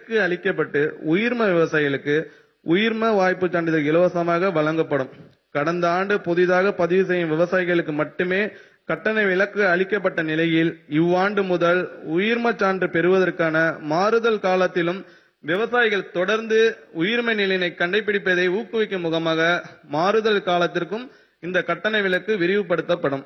விலக்கு அளிக்கப்பட்டு உயிர்ம விவசாயிகளுக்கு உயிர்ம வாய்ப்பு சான்றிதழ் இலவசமாக வழங்கப்படும் கடந்த ஆண்டு புதிதாக பதிவு செய்யும் விவசாயிகளுக்கு மட்டுமே கட்டண விலக்கு அளிக்கப்பட்ட நிலையில் இவ்வாண்டு முதல் உயிர்ம சான்று பெறுவதற்கான மாறுதல் காலத்திலும் விவசாயிகள் தொடர்ந்து உயிர்மை நிலையினை கண்டுபிடிப்பதை ஊக்குவிக்கும் முகமாக மாறுதல் காலத்திற்கும் இந்த கட்டண விலக்கு விரிவுபடுத்தப்படும்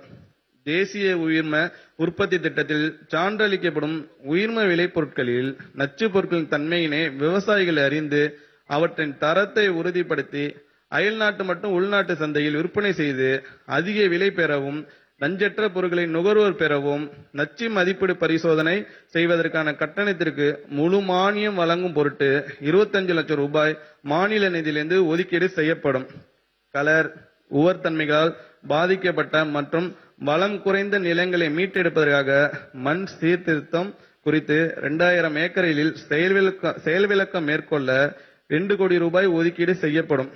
தேசிய உயிர்ம உற்பத்தி திட்டத்தில் சான்றளிக்கப்படும் உயிர்ம விளைபொருட்களில் நச்சுப் பொருட்களின் தன்மையினை விவசாயிகள் அறிந்து அவற்றின் தரத்தை உறுதிப்படுத்தி அயல்நாட்டு மற்றும் உள்நாட்டு சந்தையில் விற்பனை செய்து அதிக விலை பெறவும் நஞ்சற்ற பொருட்களை நுகர்வோர் பெறவும் நச்சு மதிப்பீடு பரிசோதனை செய்வதற்கான கட்டணத்திற்கு முழு மானியம் வழங்கும் பொருட்டு 25 லட்சம் ரூபாய் மாநில நிதியிலிருந்து ஒதுக்கீடு செய்யப்படும் கலர் உவர்த்தன்மைகளால் பாதிக்கப்பட்ட மற்றும் வளம் குறைந்த நிலங்களை மீட்டெடுப்பதற்காக மண் சீர்திருத்தம் குறித்து இரண்டாயிரம் ஏக்கரில் செயல்விளக்க செயல்விளக்கம் மேற்கொள்ள ரெண்டு கோடி ரூபாய் ஒதுக்கீடு செய்யப்படும்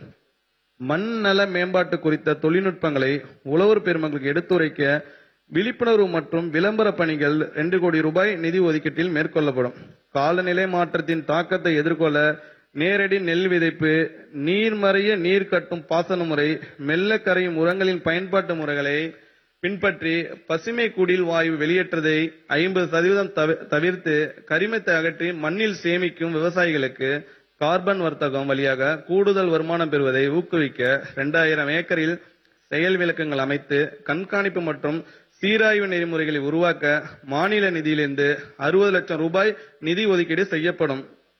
மண் நல மேம்பாட்டு குறித்த தொழில்நுட்பங்களை உழவர் பெருமக்களுக்கு எடுத்துரைக்க விழிப்புணர்வு மற்றும் விளம்பர பணிகள் ரெண்டு கோடி ரூபாய் நிதி ஒதுக்கீட்டில் மேற்கொள்ளப்படும் காலநிலை மாற்றத்தின் தாக்கத்தை எதிர்கொள்ள நேரடி நெல் விதைப்பு நீர்மறைய நீர் கட்டும் பாசன முறை மெல்ல கரையும் உரங்களின் பயன்பாட்டு முறைகளை பின்பற்றி பசுமை குடில் வாயு வெளியேற்றதை ஐம்பது சதவீதம் தவி- தவிர்த்து கரிமத்தை அகற்றி மண்ணில் சேமிக்கும் விவசாயிகளுக்கு கார்பன் வர்த்தகம் வழியாக கூடுதல் வருமானம் பெறுவதை ஊக்குவிக்க இரண்டாயிரம் ஏக்கரில் செயல் விளக்கங்கள் அமைத்து கண்காணிப்பு மற்றும் சீராய்வு நெறிமுறைகளை உருவாக்க மாநில நிதியிலிருந்து அறுபது லட்சம் ரூபாய் நிதி ஒதுக்கீடு செய்யப்படும்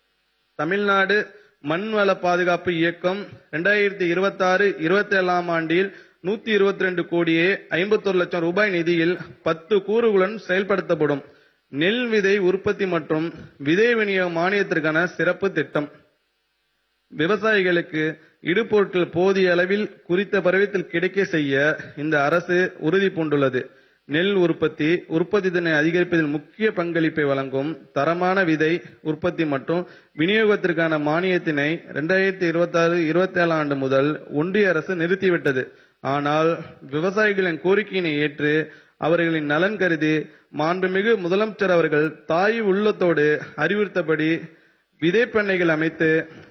தமிழ்நாடு மண்வள பாதுகாப்பு இயக்கம் இரண்டாயிரத்தி இருபத்தி ஆறு இருபத்தி ஏழாம் ஆண்டில் நூத்தி இருபத்தி ரெண்டு கோடியே ஐம்பத்தொரு லட்சம் ரூபாய் நிதியில் பத்து கூறுகளுடன் செயல்படுத்தப்படும் நெல் விதை உற்பத்தி மற்றும் விதை விநியோக மானியத்திற்கான சிறப்பு திட்டம் விவசாயிகளுக்கு இடுபொருட்கள் போதிய அளவில் குறித்த பருவத்தில் கிடைக்க செய்ய இந்த அரசு உறுதி பூண்டுள்ளது நெல் உற்பத்தி உற்பத்தி திறனை அதிகரிப்பதில் முக்கிய பங்களிப்பை வழங்கும் தரமான விதை உற்பத்தி மற்றும் விநியோகத்திற்கான மானியத்தினை இரண்டாயிரத்தி இருபத்தி ஆறு இருபத்தி ஏழாம் ஆண்டு முதல் ஒன்றிய அரசு நிறுத்திவிட்டது ஆனால் விவசாயிகளின் கோரிக்கையினை ஏற்று அவர்களின் நலன் கருதி மாண்புமிகு முதலமைச்சர் அவர்கள் தாய் உள்ளத்தோடு அறிவுறுத்தபடி விதைப்பண்ணைகள் அமைத்து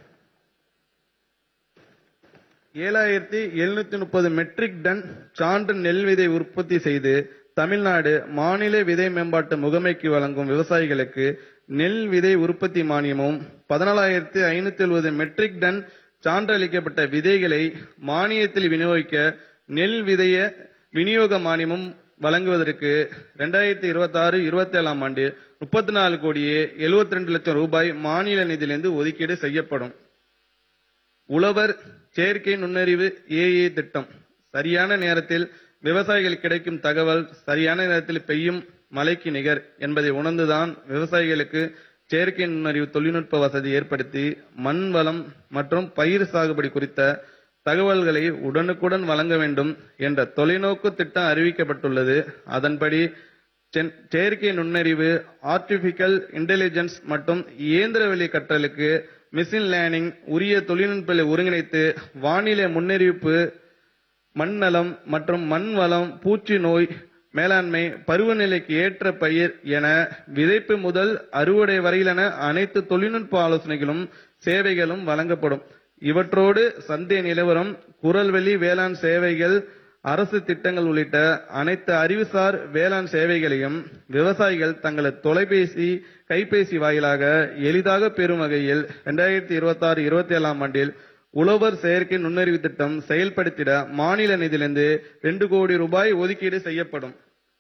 ஏழாயிரத்தி எழுநூத்தி முப்பது மெட்ரிக் டன் சான்று நெல் விதை உற்பத்தி செய்து தமிழ்நாடு மாநில விதை மேம்பாட்டு முகமைக்கு வழங்கும் விவசாயிகளுக்கு நெல் விதை உற்பத்தி மானியமும் பதினாலாயிரத்தி ஐநூத்தி எழுபது மெட்ரிக் டன் சான்றளிக்கப்பட்ட விதைகளை மானியத்தில் விநியோகிக்க நெல் விதைய விநியோக மானியமும் வழங்குவதற்கு இரண்டாயிரத்தி இருபத்தி ஆறு இருபத்தி ஏழாம் ஆண்டு முப்பத்தி நாலு கோடியே எழுபத்தி ரெண்டு லட்சம் ரூபாய் மாநில நிதியிலிருந்து ஒதுக்கீடு செய்யப்படும் உழவர் செயற்கை நுண்ணறிவு ஏஏ திட்டம் சரியான நேரத்தில் விவசாயிகள் கிடைக்கும் தகவல் சரியான நேரத்தில் பெய்யும் மழைக்கு நிகர் என்பதை உணர்ந்துதான் விவசாயிகளுக்கு செயற்கை நுண்ணறிவு தொழில்நுட்ப வசதி ஏற்படுத்தி மண் வளம் மற்றும் பயிர் சாகுபடி குறித்த தகவல்களை உடனுக்குடன் வழங்க வேண்டும் என்ற தொலைநோக்கு திட்டம் அறிவிக்கப்பட்டுள்ளது அதன்படி சென்- செயற்கை நுண்ணறிவு ஆர்டிபிஷியல் இன்டெலிஜென்ஸ் மற்றும் இயந்திரவெளி கற்றலுக்கு மிஷின் லேர்னிங் உரிய தொழில்நுட்பங்களை ஒருங்கிணைத்து வானிலை முன்னறிவிப்பு மண் நலம் மற்றும் மண் வளம் பூச்சி நோய் மேலாண்மை பருவநிலைக்கு ஏற்ற பயிர் என விதைப்பு முதல் அறுவடை வரையிலான அனைத்து தொழில்நுட்ப ஆலோசனைகளும் சேவைகளும் வழங்கப்படும் இவற்றோடு சந்தை நிலவரம் குரல்வெளி வேளாண் சேவைகள் அரசு திட்டங்கள் உள்ளிட்ட அனைத்து அறிவுசார் வேளாண் சேவைகளையும் விவசாயிகள் தங்களது தொலைபேசி கைபேசி வாயிலாக எளிதாக பெறும் வகையில் இரண்டாயிரத்தி இருபத்தி ஆறு இருபத்தி ஏழாம் ஆண்டில் உழவர் செயற்கை நுண்ணறிவு திட்டம் செயல்படுத்திட மாநில நிதியிலிருந்து ரெண்டு கோடி ரூபாய் ஒதுக்கீடு செய்யப்படும்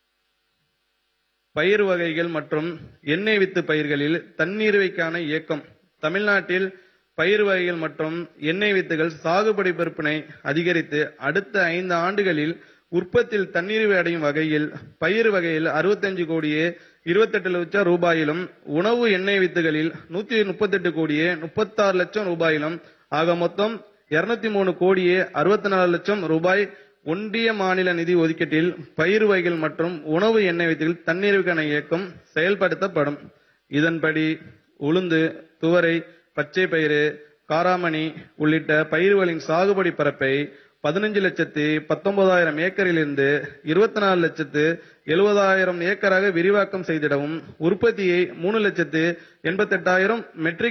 பயிர் வகைகள் மற்றும் எண்ணெய் வித்து பயிர்களில் தண்ணீர்வைக்கான இயக்கம் தமிழ்நாட்டில் பயிர் வகைகள் மற்றும் எண்ணெய் வித்துகள் சாகுபடி விற்பனை அதிகரித்து அடுத்த ஐந்து ஆண்டுகளில் உற்பத்தியில் தண்ணீர் அடையும் வகையில் பயிர் வகையில் 65 கோடியே 28 லட்சம் ரூபாயிலும் உணவு எண்ணெய் வித்துகளில் 138 கோடியே 36 லட்சம் ரூபாயிலும் ஆக மொத்தம் 203 மூணு கோடியே 64 லட்சம் ரூபாய் ஒன்றிய மாநில நிதி ஒதுக்கீட்டில் பயிர் வகைகள் மற்றும் உணவு எண்ணெய் வித்துகள் தண்ணீருக்கான இயக்கம் செயல்படுத்தப்படும் இதன்படி உளுந்து துவரை பச்சை பயிறு காராமணி உள்ளிட்ட பயிர்களின் சாகுபடி பரப்பை பதினஞ்சு லட்சத்தி பத்தொன்பதாயிரம் ஏக்கரிலிருந்து இருபத்தி நாலு லட்சத்து எழுபதாயிரம் ஏக்கராக விரிவாக்கம் செய்திடவும் உற்பத்தியை மூணு லட்சத்து எண்பத்தெட்டாயிரம் மெட்ரிக்